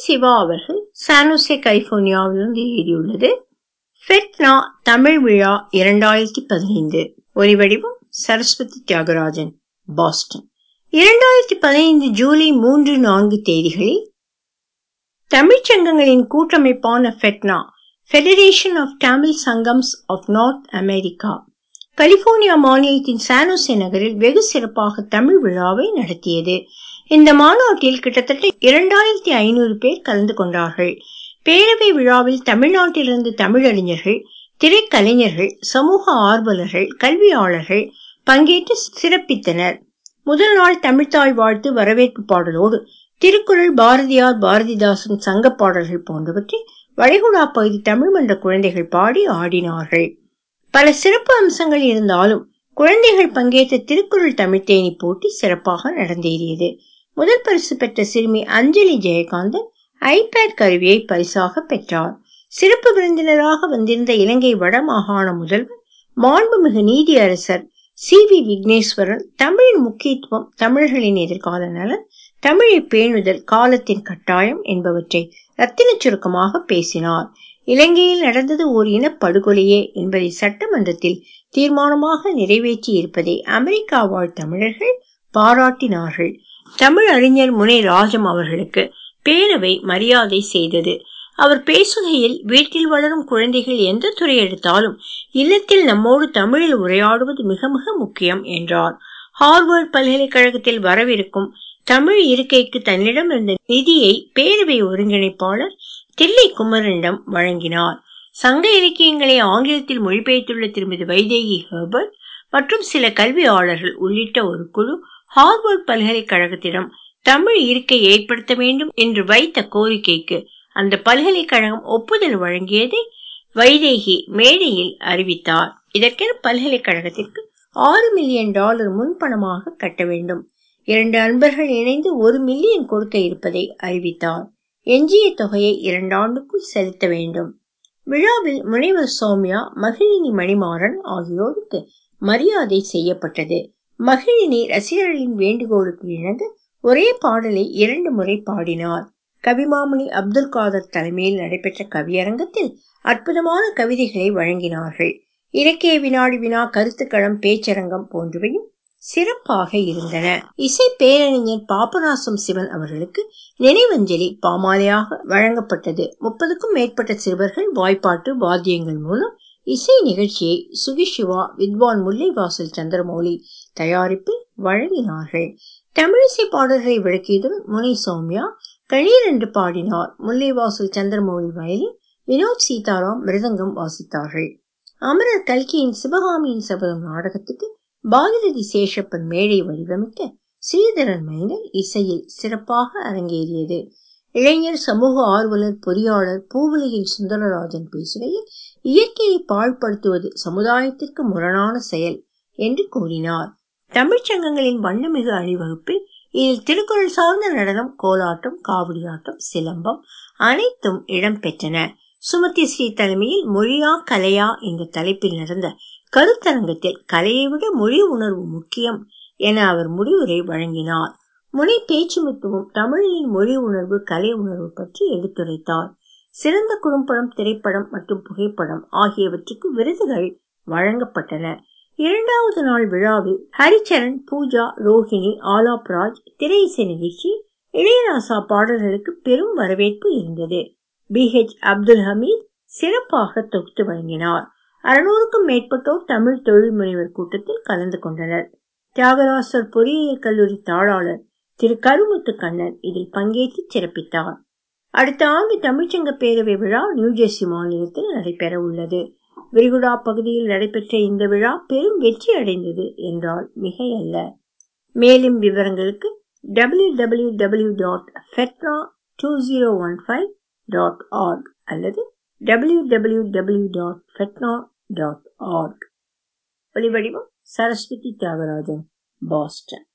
சிவா அவர்கள் சானோசே கலிபோர்னியாவிலிருந்து எழுதியுள்ளது ஃபெட்னா தமிழ் விழா இரண்டாயிரத்தி பதினைந்து ஒலிவடிவம் சரஸ்வதி தியாகராஜன் பாஸ்டன் இரண்டாயிரத்தி பதினைந்து ஜூலை மூன்று நான்கு தேதிகளில் தமிழ்ச் சங்கங்களின் கூட்டமைப்பான FeTNA federation of Tamil Sangams of North America California மாநிலத்தின் சானோசே நகரில் வெகு சிறப்பாக தமிழ் விழாவை நடத்தியது இந்த மாநாட்டில் கிட்டத்தட்ட இரண்டாயிரத்தி ஐநூறு பேர் கலந்து கொண்டார்கள் பேரவை விழாவில் தமிழ்நாட்டிலிருந்து தமிழறிஞர்கள் திரைக்கலைஞர்கள் சமூக ஆர்வலர்கள் கல்வியாளர்கள் பங்கேற்று சிறப்பித்தனர் முதல் நாள் தமிழ்த்தாய் வாழ்த்து வரவேற்பு பாடலோடு திருக்குறள் பாரதியார் பாரதிதாசன் சங்க பாடல்கள் போன்றவற்றை வளைகுடா பகுதி தமிழ் மன்ற குழந்தைகள் பாடி ஆடினார்கள் பல சிறப்பு அம்சங்கள் இருந்தாலும் குழந்தைகள் பங்கேற்ற திருக்குறள் தமிழ்த்தேனி போட்டி சிறப்பாக நடந்தேறியது முதல் பரிசு பெற்ற சிறுமி அஞ்சலி ஜெயகாந்தன் ஐபேட் கருவியை பரிசாக பெற்றார் சிறப்பு விருந்தினராக வந்திருந்த இலங்கை வடமாகாண முதல்வர் மாண்புமிகு நீதியரசர் சி வி விக்னேஸ்வரன் தமிழின் முக்கியத்துவம் தமிழர்களின் எதிர்கால நலன் தமிழை பேணுதல் காலத்தின் கட்டாயம் என்பவற்றை ரத்தின சுருக்கமாக பேசினார் இலங்கையில் நடந்தது ஓர் இனப்படுகொலையே என்பதை சட்டமன்றத்தில் தீர்மானமாக நிறைவேற்றி இருப்பதை அமெரிக்கா வாழ் தமிழர்கள் பாராட்டினார்கள் தமிழ் அறிஞர் முனை ராஜம் அவர்களுக்கு பேரவை மரியாதை செய்தது அவர் பேசுகையில் வீட்டில் வளரும் குழந்தைகள் எந்த துறை எடுத்தாலும் இல்லத்தில் நம்மோடு தமிழில் உரையாடுவது மிக மிக முக்கியம் என்றார் ஹார்வர்ட் பல்கலைக்கழகத்தில் வரவிருக்கும் தமிழ் இருக்கைக்கு தன்னிடம் இருந்த நிதியை பேரவை ஒருங்கிணைப்பாளர் தில்லை குமரனிடம் வழங்கினார் சங்க இலக்கியங்களை ஆங்கிலத்தில் மொழிபெயர்த்துள்ள திருமதி வைதேகி ஹெர்பர்ட் மற்றும் சில கல்வியாளர்கள் உள்ளிட்ட ஒரு குழு ஹார்வர்ட் பல்கலைக்கழகத்திடம் தமிழ் இருக்கை ஏற்படுத்த வேண்டும் என்று வைத்த கோரிக்கைக்கு அந்த பல்கலைக்கழகம் ஒப்புதல் வழங்கியதை வைதேகி மேடையில் அறிவித்தார் இதற்கென பல்கலைக்கழகத்திற்கு ஆறு மில்லியன் டாலர் முன்பணமாக கட்ட வேண்டும் இரண்டு அன்பர்கள் இணைந்து ஒரு மில்லியன் கொடுக்க இருப்பதை அறிவித்தார் எஞ்சிய தொகையை இரண்டு ஆண்டுக்குள் செலுத்த வேண்டும் விழாவில் முனைவர் சௌமியா மகிழினி மணிமாறன் ஆகியோருக்கு மரியாதை செய்யப்பட்டது மகிழினி ரசிகர்களின் வேண்டுகோளுக்கு இணங்க ஒரே பாடலை இரண்டு முறை பாடினார் கவிமாமணி அப்துல் காதர் தலைமையில் நடைபெற்ற கவியரங்கத்தில் அற்புதமான கவிதைகளை வழங்கினார்கள் இலக்கிய வினாடி வினா கருத்துக்களம் பேச்சரங்கம் போன்றவையும் சிறப்பாக இருந்தன இசை பேரறிஞர் பாபநாசம் சிவன் அவர்களுக்கு நினைவஞ்சலி பாமாலையாக வழங்கப்பட்டது முப்பதுக்கும் மேற்பட்ட சிறுவர்கள் வாய்ப்பாட்டு வாத்தியங்கள் மூலம் இசை நிகழ்ச்சியை சுகிஷிவா வித்வான் முல்லைவாசல் சந்திரமௌலி தயாரிப்பில் வழங்கினார்கள் தமிழிசை பாடல்களை விளக்கியதுடன் முனை சௌமியா கணீர் என்று பாடினார் முல்லைவாசல் சந்திரமௌலி வயலின் வினோத் சீதாராம் மிருதங்கம் வாசித்தார்கள் அமரர் கல்கியின் சிவகாமியின் சபதம் நாடகத்துக்கு பாகிரதி சேஷப்பன் மேடை வடிவமைக்க ஸ்ரீதரன் மைனர் இசையில் சிறப்பாக அரங்கேறியது இளைஞர் சமூக ஆர்வலர் பொறியாளர் பூவுலகில் சுந்தரராஜன் பேசுகையில் இயற்கையை பாழ்படுத்துவது சமுதாயத்திற்கு முரணான செயல் என்று கூறினார் தமிழ்ச்சங்கங்களின் வண்ணமிகு அணிவகுப்பில் இதில் திருக்குறள் சார்ந்த நடனம் கோலாட்டம் காவடியாட்டம் சிலம்பம் அனைத்தும் இடம்பெற்றன சுமதி ஸ்ரீ தலைமையில் மொழியா கலையா என்ற தலைப்பில் நடந்த கருத்தரங்கத்தில் கலையை விட மொழி உணர்வு முக்கியம் என அவர் முடிவுரை வழங்கினார் முனை பேச்சுமுத்துவும் தமிழின் மொழி உணர்வு கலை உணர்வு பற்றி எடுத்துரைத்தார் சிறந்த குறும்படம் திரைப்படம் மற்றும் புகைப்படம் ஆகியவற்றுக்கு விருதுகள் வழங்கப்பட்டன இரண்டாவது நாள் விழாவில் ஹரிச்சரன் பூஜா ரோஹிணி ஆலாப் ராஜ் திரை இசை நிகழ்ச்சி இளையராசா பாடல்களுக்கு பெரும் வரவேற்பு இருந்தது பி ஹெச் அப்துல் ஹமீத் சிறப்பாக தொகுத்து வழங்கினார் அறுநூறுக்கும் மேற்பட்டோர் தமிழ் தொழில் முனைவர் கூட்டத்தில் கலந்து கொண்டனர் தியாகராசர் பொறியியல் கல்லூரி தாளாளர் திரு கருமுத்து கண்ணன் இதில் பங்கேற்று சிறப்பித்தார் அடுத்த ஆண்டு தமிழ்ச்சங்க பேரவை விழா நியூஜெர்சி மாநிலத்தில் நடைபெற உள்ளது விரிகுடா பகுதியில் நடைபெற்ற இந்த விழா பெரும் வெற்றி அடைந்தது என்றால் மிகையல்ல மேலும் விவரங்களுக்கு W W W dot FeTNA two zero one five dot org அல்லது W W W dot FeTNA dot org ஒளிவடிவம் சரஸ்வதி தியாகராஜன் பாஸ்டன்